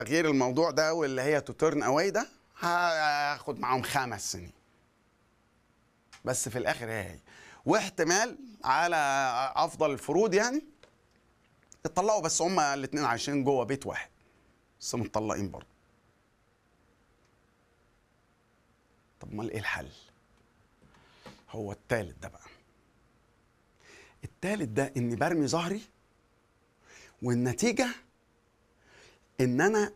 غير الموضوع ده واللي هي تو تيرن اواي ده هاخد معاهم خمس سنين بس في الاخر هي هي واحتمال على افضل الفروض يعني اتطلقوا بس هما الاثنين عايشين جوه بيت واحد بس متطلقين برضه طب امال ايه الحل هو التالت ده بقى التالت ده اني برمي ظهري والنتيجه ان انا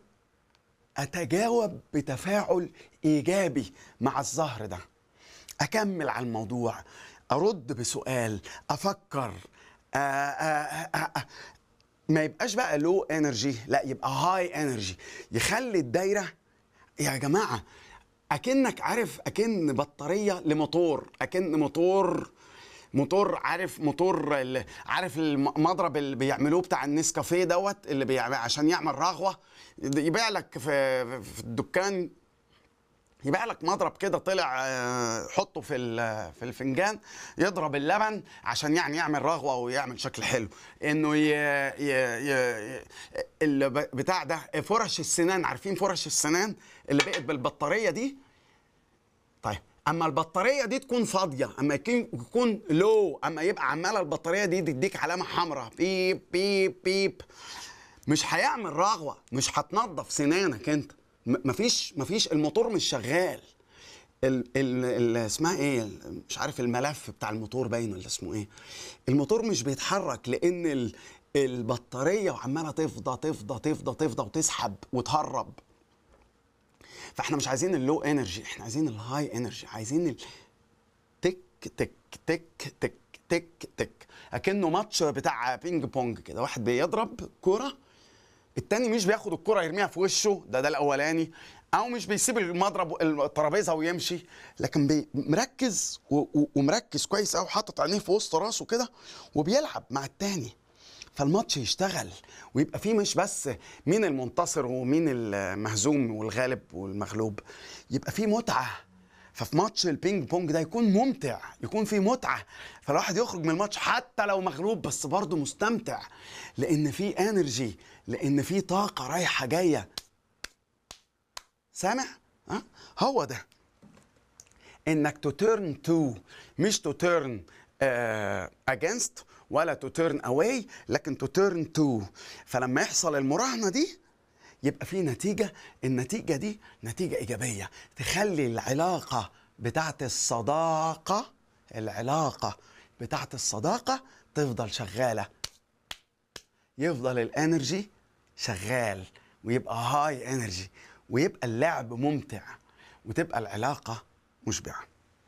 اتجاوب بتفاعل ايجابي مع الظهر ده اكمل على الموضوع ارد بسؤال افكر آآ آآ آآ ما يبقاش بقى لو انرجي لا يبقى هاي انرجي يخلي الدايره يا جماعه اكنك عارف اكن بطاريه لموتور اكن موتور موتور عارف موتور ال- عارف المضرب اللي بيعملوه بتاع النسكافيه دوت اللي بيعمل عشان يعمل رغوه يبيع لك في في الدكان يبيع لك مضرب كده طلع آه، حطه في ال- في الفنجان يضرب اللبن عشان يعني يعمل رغوه ويعمل شكل حلو انه ي... ي... ي... اللي ب- بتاع ده فرش السنان عارفين فرش السنان اللي بقت بالبطاريه دي طيب اما البطاريه دي تكون فاضيه اما يكون يكون لو اما يبقى عماله البطاريه دي تديك علامه حمراء بيب بيب بيب مش هيعمل رغوه مش هتنظف سنانك انت م- مفيش مفيش الموتور مش شغال ال ال ال اسمها ايه ال- مش عارف الملف بتاع الموتور باين ولا اسمه ايه الموتور مش بيتحرك لان ال البطاريه وعماله تفضى تفضى تفضى تفضى وتسحب وتهرب فاحنا مش عايزين اللو انرجي احنا عايزين الهاي انرجي عايزين ال تك تك تك تك تك تك اكنه ماتش بتاع بينج بونج كده واحد بيضرب كوره التاني مش بياخد الكرة يرميها في وشه ده ده الاولاني او مش بيسيب المضرب الترابيزه ويمشي لكن بي مركز و- و- ومركز كويس قوي حاطط عينيه في وسط راسه كده وبيلعب مع التاني فالماتش يشتغل ويبقى فيه مش بس مين المنتصر ومين المهزوم والغالب والمغلوب يبقى فيه متعه ففي ماتش البينج بونج ده يكون ممتع يكون فيه متعه فالواحد يخرج من الماتش حتى لو مغلوب بس برضه مستمتع لان فيه انرجي لان فيه طاقه رايحه جايه سامع ها هو ده انك تو تيرن تو مش تو تيرن اجينست ولا تو تيرن اواي لكن تو تيرن تو فلما يحصل المراهنه دي يبقى في نتيجه النتيجه دي نتيجه ايجابيه تخلي العلاقه بتاعت الصداقه العلاقه بتاعت الصداقه تفضل شغاله يفضل الانرجي شغال ويبقى هاي انرجي ويبقى اللعب ممتع وتبقى العلاقه مشبعه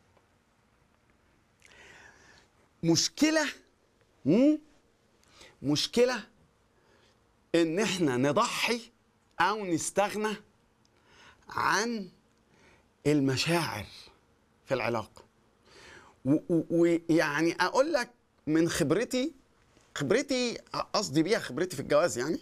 مشكله مم؟ مشكله ان احنا نضحي او نستغنى عن المشاعر في العلاقه و- و- ويعني اقول لك من خبرتي خبرتي قصدي بيها خبرتي في الجواز يعني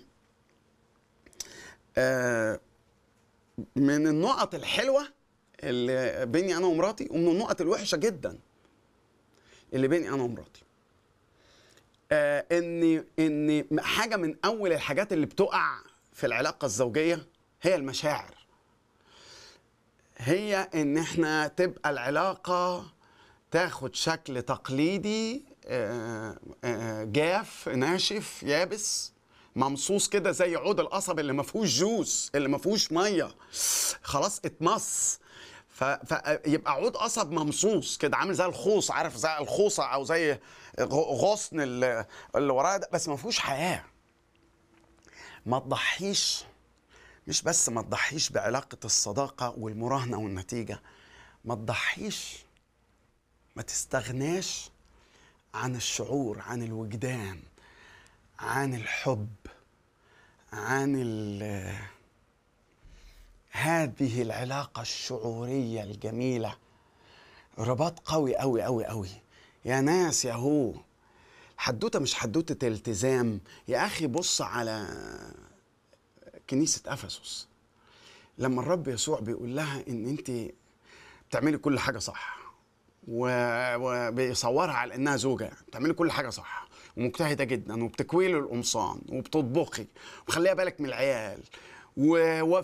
آه، من النقط الحلوه اللي بيني انا ومراتي ومن النقط الوحشه جدا اللي بيني انا ومراتي آه ان ان حاجه من اول الحاجات اللي بتقع في العلاقه الزوجيه هي المشاعر هي ان احنا تبقى العلاقه تاخد شكل تقليدي آه، آه، جاف ناشف يابس ممصوص كده زي عود القصب اللي ما فيهوش جوس اللي ما فيهوش ميه خلاص اتمص ف- فيبقى عود قصب ممصوص كده عامل زي الخوص عارف زي الخوصه او زي غ- غصن اللي اللي وراه ده بس ما فيهوش حياه ما تضحيش مش بس ما تضحيش بعلاقه الصداقه والمراهنه والنتيجه ما تضحيش ما تستغناش عن الشعور عن الوجدان عن الحب عن ال- هذه العلاقة الشعورية الجميلة رباط قوي قوي قوي قوي يا ناس يا هو حدوتة مش حدوتة التزام يا أخي بص على كنيسة أفسس لما الرب يسوع بيقول لها إن أنت بتعملي كل حاجة صح و- وبيصورها على انها زوجه يعني بتعملي كل حاجه صح ومجتهده جدا وبتكوي له القمصان وبتطبخي ومخليها بالك من العيال و-